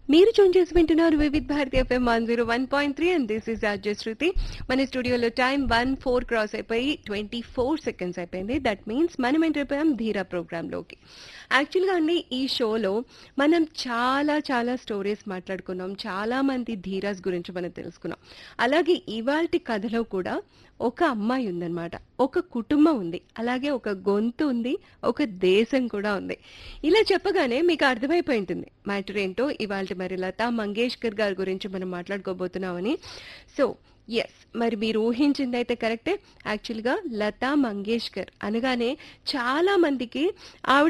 మీరు చూన్ చేసి వింటున్నారు Vividh Bharati FM one zero one point three and this is Ajay Shruti మన స్టూడియోలో టైం వన్ ఫోర్ క్రాస్ అయిపోయి ట్వంటీ ఫోర్ సెకండ్స్ అయిపోయింది దట్ మీన్స్ మనం ఎంటర్పోయాం ధీరా ప్రోగ్రాంలోకి యాక్చువల్గా అండి ఈ షోలో మనం చాలా చాలా స్టోరీస్ మాట్లాడుకున్నాం చాలా మంది ధీరాస్ గురించి మనం తెలుసుకున్నాం అలాగే ఇవాల్టి కథలో కూడా ఒక అమ్మాయి ఉందన్నమాట ఒక కుటుంబం ఉంది అలాగే ఒక గొంతు ఉంది ఒక దేశం కూడా ఉంది ఇలా చెప్పగానే మీకు అర్థమైపోయి ఉంటుంది మ్యాటర్ ఏంటో ఇవాళ మరి లతా మంగేష్కర్ గారి గురించి మనం మాట్లాడుకోబోతున్నామని సో ఎస్ మరి మీరు ఊహించింది అయితే కరెక్టే యాక్చువల్గా లతా మంగేష్కర్ అనగానే చాలా మందికి ఆవిడ